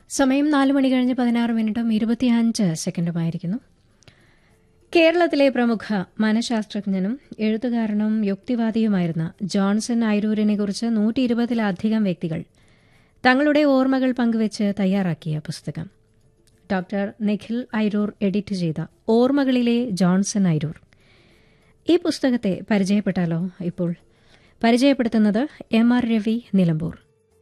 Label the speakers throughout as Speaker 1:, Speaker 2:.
Speaker 1: സമയം നാല് മണി കഴിഞ്ഞ് പതിനാറ് മിനിറ്റും ഇരുപത്തിയഞ്ച് സെക്കൻഡുമായിരിക്കുന്നു കേരളത്തിലെ പ്രമുഖ മനഃശാസ്ത്രജ്ഞനും എഴുത്തുകാരനും യുക്തിവാദിയുമായിരുന്ന ജോൺസൺ ഐരൂരിനെ കുറിച്ച് നൂറ്റി ഇരുപതിലധികം വ്യക്തികൾ തങ്ങളുടെ ഓർമ്മകൾ പങ്കുവച്ച് തയ്യാറാക്കിയ പുസ്തകം ഡോക്ടർ നിഖിൽ ഐരൂർ എഡിറ്റ് ചെയ്ത ഓർമ്മകളിലെ ജോൺസൺ ഐരൂർ ഈ പുസ്തകത്തെ പരിചയപ്പെട്ടാലോ ഇപ്പോൾ പരിചയപ്പെടുത്തുന്നത് എം ആർ രവി നിലമ്പൂർ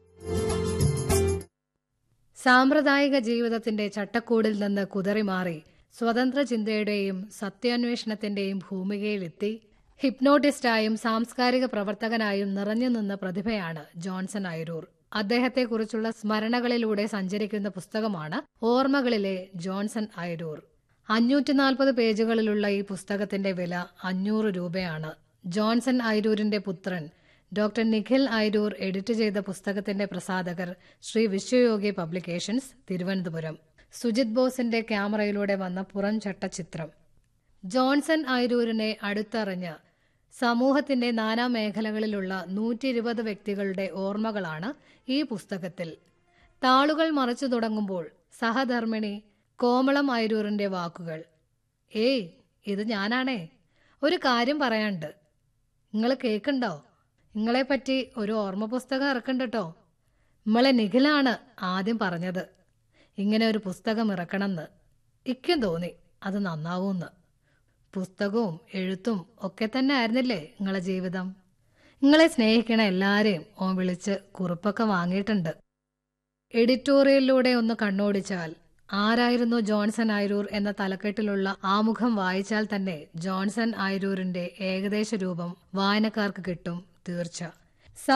Speaker 2: സാമ്പ്രദായിക ജീവിതത്തിന്റെ ചട്ടക്കൂടിൽ നിന്ന് കുതറിമാറി സ്വതന്ത്ര ചിന്തയുടെയും സത്യാന്വേഷണത്തിന്റെയും ഭൂമികയിലെത്തി ഹിപ്നോട്ടിസ്റ്റായും സാംസ്കാരിക പ്രവർത്തകനായും നിറഞ്ഞു നിന്ന പ്രതിഭയാണ് ജോൺസൺ ഐരൂർ അദ്ദേഹത്തെക്കുറിച്ചുള്ള സ്മരണകളിലൂടെ സഞ്ചരിക്കുന്ന പുസ്തകമാണ് ഓർമ്മകളിലെ ജോൺസൺ ഐരൂർ അഞ്ഞൂറ്റി നാൽപ്പത് പേജുകളിലുള്ള ഈ പുസ്തകത്തിന്റെ വില അഞ്ഞൂറ് രൂപയാണ് ജോൺസൺ ഐരൂരിന്റെ പുത്രൻ ഡോക്ടർ നിഖിൽ ഐരൂർ എഡിറ്റ് ചെയ്ത പുസ്തകത്തിന്റെ പ്രസാധകർ ശ്രീ വിശ്വയോഗി പബ്ലിക്കേഷൻസ് തിരുവനന്തപുരം സുജിത് ബോസിന്റെ ക്യാമറയിലൂടെ വന്ന പുറംചട്ട ചിത്രം ജോൺസൺ ഐരൂരിനെ അടുത്തറിഞ്ഞ് സമൂഹത്തിന്റെ നാനാ മേഖലകളിലുള്ള നൂറ്റി ഇരുപത് വ്യക്തികളുടെ ഓർമ്മകളാണ് ഈ പുസ്തകത്തിൽ താളുകൾ മറച്ചു തുടങ്ങുമ്പോൾ സഹധർമ്മിണി കോമളം ഐരൂറിന്റെ വാക്കുകൾ ഏയ് ഇത് ഞാനാണേ ഒരു കാര്യം പറയാനുണ്ട് നിങ്ങൾ കേൾക്കണ്ടോ നിങ്ങളെപ്പറ്റി ഒരു ഓർമ്മ പുസ്തകം ഇറക്കണ്ടട്ടോ നമ്മളെ നിഖിലാണ് ആദ്യം പറഞ്ഞത് ഇങ്ങനെ ഒരു പുസ്തകം ഇറക്കണമെന്ന് ഇക്കും തോന്നി അത് നന്നാവൂന്ന് പുസ്തകവും എഴുത്തും ഒക്കെ തന്നെ ആയിരുന്നില്ലേ നിങ്ങളെ ജീവിതം നിങ്ങളെ സ്നേഹിക്കണ എല്ലാരെയും ഓൻ വിളിച്ച് കുറിപ്പൊക്കെ വാങ്ങിയിട്ടുണ്ട് എഡിറ്റോറിയലിലൂടെ ഒന്ന് കണ്ണോടിച്ചാൽ ആരായിരുന്നു ജോൺസൺ ഐരൂർ എന്ന തലക്കെട്ടിലുള്ള ആമുഖം വായിച്ചാൽ തന്നെ ജോൺസൺ ഐരൂരിന്റെ ഏകദേശ രൂപം വായനക്കാർക്ക് കിട്ടും തീർച്ച